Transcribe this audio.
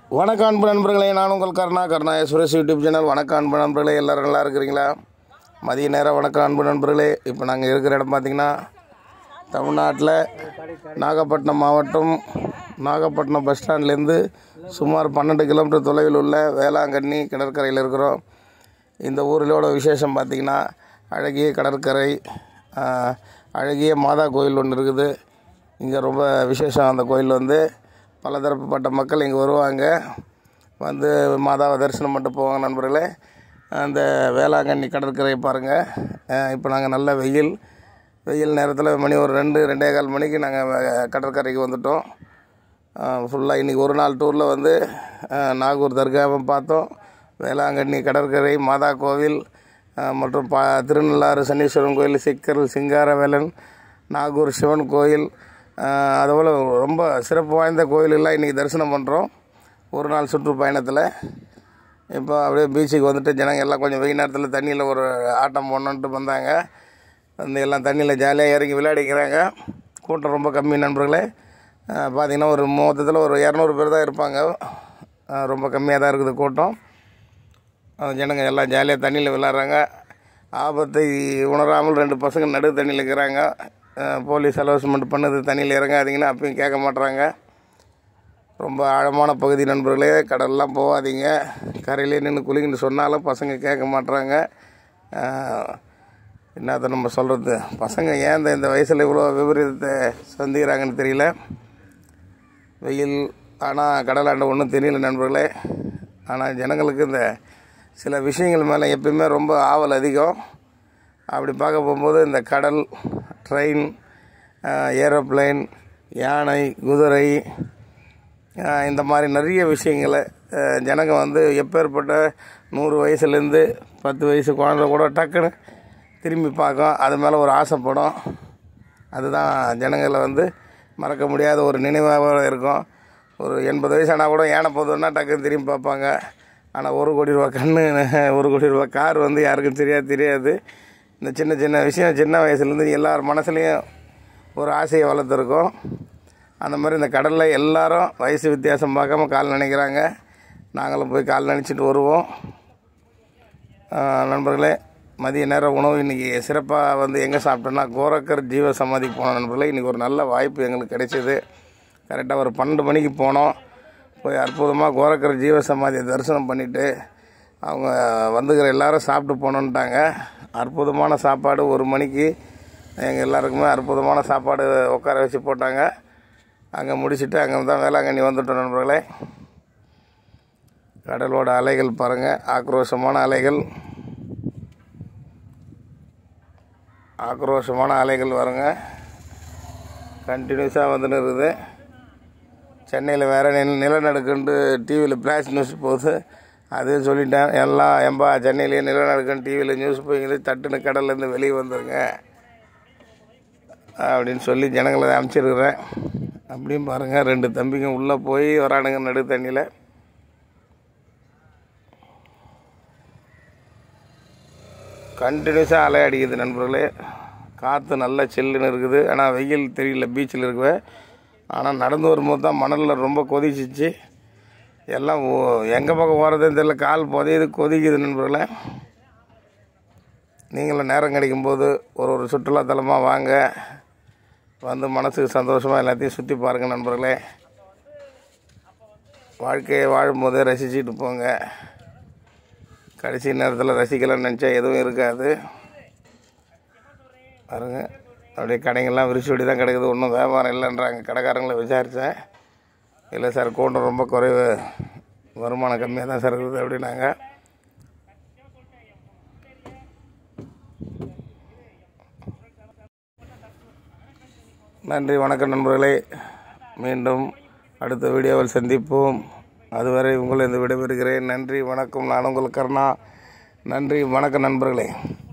வணக்கம் அன்பு நண்பர்களே நான் உங்கள் கருணா கருணா சுரேஷ் யூடியூப் சேனல் வணக்கம் அன்பு நண்பர்களே எல்லோரும் நல்லா இருக்கிறீங்களா மதிய நேரம் வணக்கம் அன்பு நண்பர்களே இப்போ நாங்கள் இருக்கிற இடம் பார்த்திங்கன்னா தமிழ்நாட்டில் நாகப்பட்டினம் மாவட்டம் நாகப்பட்டினம் பஸ் ஸ்டாண்ட்லேருந்து சுமார் பன்னெண்டு கிலோமீட்டர் தொலைவில் உள்ள வேளாங்கண்ணி கடற்கரையில் இருக்கிறோம் இந்த ஊரிலோட விசேஷம் பார்த்திங்கன்னா அழகிய கடற்கரை ஆஹ், அழகிய மாதா கோயில் ஒன்று இருக்குது இங்கே ரொம்ப விசேஷம் அந்த கோயில் வந்து பலதரப்பட்ட மக்கள் இங்கே வருவாங்க வந்து மாதாவை தரிசனம் பண்ணிட்டு போவாங்க நண்பர்களே அந்த வேளாங்கண்ணி கடற்கரை பாருங்கள் இப்போ நாங்கள் நல்ல வெயில் வெயில் நேரத்தில் மணி ஒரு ரெண்டு ரெண்டே கால் மணிக்கு நாங்கள் கடற்கரைக்கு வந்துட்டோம் ஃபுல்லாக இன்றைக்கி ஒரு நாள் டூரில் வந்து அஹ், நாகூர் தர்காவை பார்த்தோம் வேளாங்கண்ணி கடற்கரை மாதா கோவில் அஹ், மற்றும் பா திருநள்ளாறு சனீஸ்வரன் கோயில் சிக்கல் சிங்காரவேலன் நாகூர் சிவன் கோயில் அஹ், அதுபோல் ரொம்ப சிறப்பு வாய்ந்த கோயிலெல்லாம் இன்றைக்கி தரிசனம் பண்ணுறோம் ஒரு நாள் சுற்றுப்பயணத்தில் இப்போ அப்படியே பீச்சுக்கு வந்துட்டு ஜனங்க எல்லாம் கொஞ்சம் வெயில் நேரத்தில் தண்ணியில் ஒரு ஆட்டம் போடணுன்ட்டு வந்தாங்க வந்து எல்லாம் தண்ணியில் ஜாலியாக இறங்கி விளையாடிக்கிறாங்க கூட்டம் ரொம்ப கம்மி நண்பர்களே அஹ் பார்த்தீங்கன்னா ஒரு மொத்தத்தில் ஒரு இரநூறு பேர் தான் இருப்பாங்க அஹ் ரொம்ப கம்மியாக தான் இருக்குது கூட்டம் அஹ் ஜனங்க எல்லாம் ஜாலியாக தண்ணியில் விளையாடுறாங்க ஆபத்தை உணராமல் ரெண்டு பசங்க நடு தண்ணியில் இருக்கிறாங்க அஹ் போலீஸ் அலோஸ்மெண்ட் பண்ணுது தண்ணியில் இறங்காதீங்கன்னா அப்பயும் கேட்க மாட்றாங்க ரொம்ப ஆழமான பகுதி நண்பர்களே கடல்லாம் போகாதீங்க கரையிலே நின்று குளிங்கன்னு சொன்னாலும் பசங்க கேட்க மாட்றாங்க அஹ் என்னத்தை நம்ம சொல்கிறது பசங்க ஏன் இந்த இந்த வயசில் இவ்வளோ விபரீதத்தை சந்திக்கிறாங்கன்னு தெரியல வெயில் ஆனால் கடலாண்ட ஒன்றும் தெரியல நண்பர்களே ஆனால் ஜனங்களுக்கு இந்த சில விஷயங்கள் மேலே எப்பயுமே ரொம்ப ஆவல் அதிகம் அப்படி பார்க்க போகும்போது இந்த கடல் ட்ரெயின் ஏரோப்ளேன் யானை குதிரை ஆஹ் இந்த மாதிரி நிறைய விஷயங்களை ஆஹ் ஜனங்க வந்து எப்பேற்பட்ட நூறு வயசுலேருந்து பத்து வயசு குழந்தை கூட டக்குன்னு திரும்பி பார்க்கும் அது மேலே ஒரு ஆசைப்படும் அதுதான் ஜனங்களை வந்து மறக்க முடியாத ஒரு நினைவாக இருக்கும் ஒரு எண்பது வயசானா கூட யானை போதுன்னா டக்குன்னு திரும்பி பார்ப்பாங்க ஆனால் ஒரு கோடி ரூபா கண்ணு ஒரு கோடி ரூபா கார் வந்து யாருக்கும் தெரியாது தெரியாது இந்த சின்ன சின்ன விஷயம் சின்ன வயசுலேருந்து எல்லார் மனசுலேயும் ஒரு ஆசையை வளர்த்துருக்கோம் அந்த மாதிரி இந்த கடலில் எல்லாரும் வயசு வித்தியாசம் பார்க்காம கால் நினைக்கிறாங்க நாங்களும் போய் கால் நினச்சிட்டு வருவோம் ஆஹ் நண்பர்களே மதிய நேரம் உணவு இன்றைக்கி சிறப்பாக வந்து எங்கே சாப்பிட்டோன்னா கோரக்கர் ஜீவ சமாதிக்கு போனோம் நண்பர்களே இன்றைக்கி ஒரு நல்ல வாய்ப்பு எங்களுக்கு கிடைச்சிது கரெக்டாக ஒரு பன்னெண்டு மணிக்கு போனோம் போய் அற்புதமாக கோரக்கர் ஜீவ சமாதியை தரிசனம் பண்ணிவிட்டு அவங்க வந்துக்கிற எல்லாரும் சாப்பிட்டு போகணுன்ட்டாங்க அற்புதமான சாப்பாடு ஒரு மணிக்கு எங்கள் எல்லாருக்குமே அற்புதமான சாப்பாடு உட்கார வச்சு போட்டாங்க அங்கே முடிச்சுட்டு அங்கே தான் வேளாங்கண்ணி வந்துட்டோம் நண்பர்களே கடலோட அலைகள் பாருங்கள் ஆக்ரோஷமான அலைகள் ஆக்ரோஷமான அலைகள் வருங்க கண்டினியூஸாக வந்துன்னு இருக்குது சென்னையில் வேறு நில நிலநடுக்குன்ட்டு டிவியில் பிளாஷ் நியூஸ் போகுது அதையும் சொல்லிட்டேன் எல்லாம் எம்பா சென்னையிலேயே நிலநடுக்குன்னு டிவியில் நியூஸ் போய்ங்குது தட்டுன்னு கடல்லேருந்து வெளியே வந்துருங்க அப்படின்னு சொல்லி ஜனங்களை அனுப்பிச்சிருக்கிறேன் அப்படியும் பாருங்கள் ரெண்டு தம்பிங்க உள்ளே போய் வரானுங்க நடு தண்ணியில் கண்டினியூஸாக அலை அடிக்குது நண்பர்களே காற்று நல்லா சில்லுன்னு இருக்குது ஆனால் வெயில் தெரியல பீச்சில் இருக்குவே ஆனால் நடந்து வரும்போது தான் மணலில் ரொம்ப கொதிச்சிச்சு எல்லாம் எங்கே பக்கம் போகிறதுன்னு தெரியல கால் புதையுது கொதிக்குது நண்பர்களே நீங்களும் நேரம் கிடைக்கும்போது ஒரு ஒரு சுற்றுலாத்தலமாக வாங்க வந்து மனசுக்கு சந்தோஷமாக எல்லாத்தையும் சுற்றி பாருங்கள் நண்பர்களே வாழ்க்கையை வாழும்போதே ரசிச்சுட்டு போங்க கடைசி நேரத்தில் ரசிக்கலாம்னு நினச்சா எதுவும் இருக்காது பாருங்க அப்படியே கடைங்கள்லாம் விரிச்சு விடி தான் கிடக்குது ஒன்றும் வியாபாரம் இல்லைன்றாங்க கடைக்காரங்களை விசாரித்தேன் இல்லை சார் கூட்டம் ரொம்ப குறைவு வருமானம் கம்மியாக தான் சார் இருக்குது அப்படின்னாங்க நன்றி வணக்கம் நண்பர்களே மீண்டும் அடுத்த வீடியோவில் சந்திப்போம் அதுவரை உங்களை இந்த விடைபெறுகிறேன் நன்றி வணக்கம் நான் உங்கள் கருணா நன்றி வணக்கம் நண்பர்களே